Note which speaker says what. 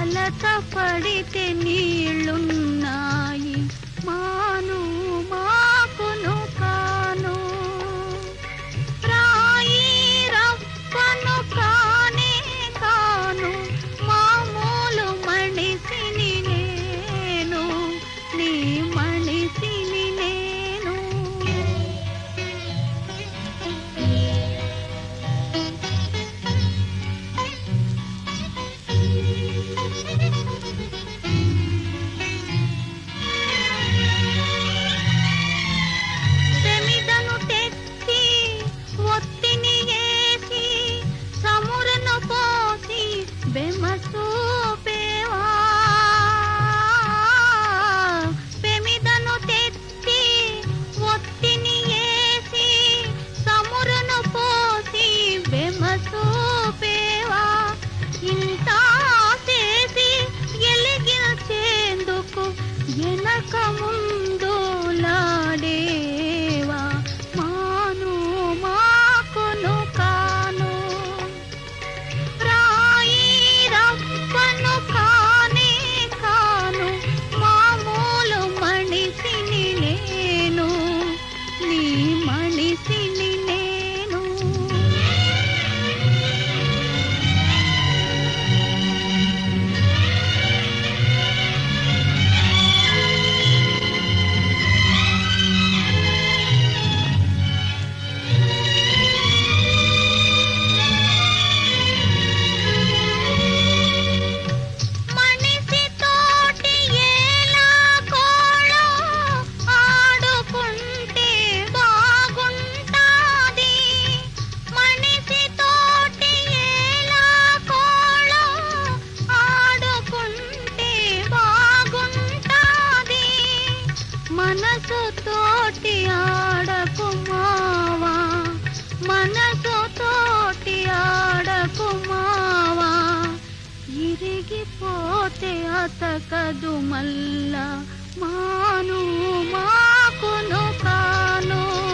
Speaker 1: కలత పడితే నీళ్ళున్నాయి మాను మాకును కాను రాయి రప్పను కానే కాను మామూలు మనిషిని నేను నీ మనిషిని నేను సెమిదను తెచ్చి ఒత్తిని వేసి సమురను పోసి బెమసూపేవా పెమిదను తెచ్చి ఒత్తిని వేసి సమురను పోసి బెమసూపేవా ఇంత చేసి ఎలిగించేందుకు వెనక ముందు లాడేవా మాను మాకును కాను రాయి రప్పను కానే కాను మామూలు మనిషిని నేను నీ మనిషిని నేను మనిషి తోటి ఎలా కోళో ఆడుకుంటే బాగుంటాది మనిషి తోటి ఎలా కోళో ఆడుకుంటే బాగుంటాది మనసు తోటి ఆడకు మావా మనసు తోటి ఆడకు మావా ఇరిగిపోతే అతకదు మల్ల మాను మాకును కాను